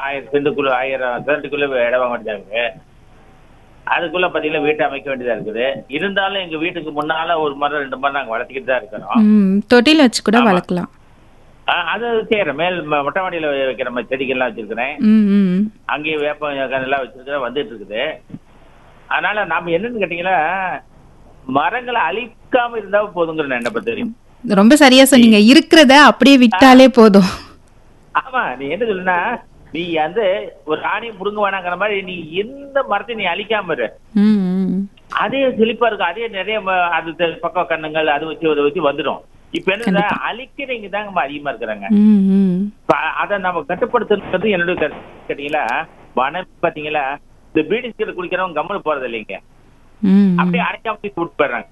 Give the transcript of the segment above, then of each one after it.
ஆயிரம் சென்ட்டுக்குள்ள ஆயிரம் சென்ட்டுக்குள்ள இடம் வாங்க வேண்டியதா இருக்கு அதுக்குள்ள பாத்தீங்கன்னா வீட்டை அமைக்க வேண்டியதா இருக்குது இருந்தாலும் எங்க வீட்டுக்கு முன்னால ஒரு மரம் ரெண்டு மரம் நாங்க வளர்த்திக்கிட்டு தான் இருக்கிறோம் ம் தொட்டில் வச்சு கூட ஆமா. வளர்க்கலாம் ஆ, அது செய்யறேன் மேல் ம- மொட்டை மாடியில வைக்கிற மாதிரி செடிகள்லாம் வச்சிருக்கிறேன் ம் ம் அங்கேயும் வேப்ப கண்ணெல்லாம் வச்சிருக்கிறேன் வந்துட்டு இருக்குது அதனால நாம என்னன்னு கேட்டீங்கன்னா மரங்களை அழிக்காம இருந்தா போதுங்கிற என்ன பத்தி தெரியும் ரொம்ப சரியா சொன்னீங்க இருக்கிறத அப்படியே விட்டாலே போதும் ஆமா நீ என்ன சொல்லுனா நீ வந்து ஒரு ஆணி புடுங்க வேணாங்கிற மாதிரி நீ எந்த மரத்தை நீ அழிக்காம இரு ம் ம் அதே செழிப்பா இருக்கும் அதே நிறைய ம- அது தெ- பக்க கண்ணுங்கள் அது வச்சு அதை வச்சு வந்துடும் இப்ப என்ன அழிக்கிறீங்க தாங்க அதிகமா இருக்கிறாங்க ம் ம் இப்ப அதை நம்ம கட்டுப்படுத்துறது என்னுடைய கருத்து கேட்டீங்களா வனம் பாத்தீங்களா இந்த பீடி சிகரெட் குடிக்கிறவங்க கம்மல் போறது இல்லைங்க ம் அப்படியே அடைக்காம தூக்கி விட்டு போயிடுறாங்க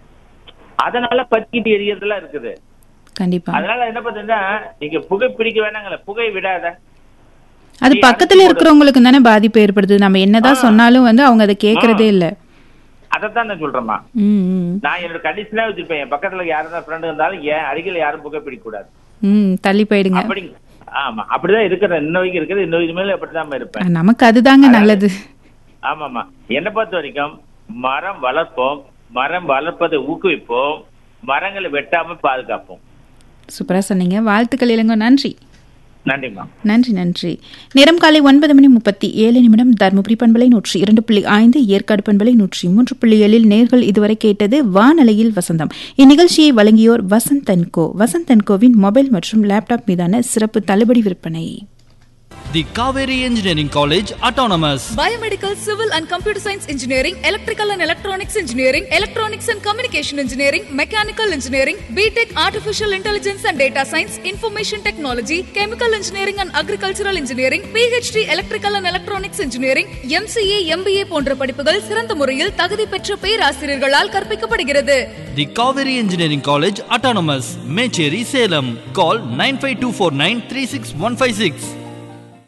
அதனால பத்திக்கிட்டு எரியறதுலாம் இருக்குது கண்டிப்பா அதனால என்ன பார்த்தீங்கன்னா நீங்க புகை பிடிக்க வேணாங்கல்ல புகை விடாத அது நீ பக்கத்துல அரிசி இருக்கிறவங்களுக்கு தானே பாதிப்பு ஏற்படுது நம்ம என்னதான் சொன்னாலும் வந்து அவங்க அதை கேக்குறதே இல்ல அதைத்தான் நான் சொல்றேம்மா ம் ம் நான் என்னோட கண்டிஷனா வச்சிருப்பேன் என் பக்கத்துல யாரும் ஃப்ரெண்டு இருந்தாலும் என் அருகில் யாரும் புகை பிடிக்க கூடாது ம் தள்ளி போயிடுங்க அப்படி ஆமா அப்படிதான் இருக்கிறேன் இன்ன வரைக்கும் இருக்குது இன்னும் இனிமேல் அப்படிதான் இருப்பேன் நமக்கு அதுதாங்க நல்லது ஆமாமா என்னை பொறுத்த வரைக்கும் மரம் வளர்ப்போம் மரம் வளர்ப்பதை ஊக்குவிப்போம் மரங்களை வெட்டாம பாதுகாப்போம் சூப்பரா சொன்னீங்க வாழ்த்துக்கள் இளங்கோ நன்றி நன்றிம்மா நன்றி நன்றி நேரம் காலை ஒன்பது மணி முப்பத்தி ஏழு நிமிடம் தருமபுரி பண்பலை நூற்றி இரண்டு புள்ளி ஐந்து ஏற்காடு பண்பலை நூற்றி மூன்று புள்ளி ஏழில் நேர்கள் இதுவரை கேட்டது வானலையில் வசந்தம் இந்நிகழ்ச்சியை வழங்கியோர் வசந்த் அன்கோ வசந்த் அன்கோவின் மொபைல் மற்றும் லேப்டாப் மீதான சிறப்பு தள்ளுபடி விற்பனை The Kaveri Engineering College Autonomous. Biomedical, Civil and Computer Science Engineering, Electrical and Electronics Engineering, Electronics and Communication Engineering, Mechanical Engineering, BTech Artificial Intelligence and Data Science, Information Technology, Chemical Engineering and Agricultural Engineering, PhD Electrical and Electronics Engineering, MCA, MBA போன்ற படிப்புகள் சிறந்த முறையில் தகுதி பெற்ற பேராசிரியர்களால் கற்பிக்கப்படுகிறது The Kaveri Engineering College Autonomous. Mecheri Salem. Call 95249 36156.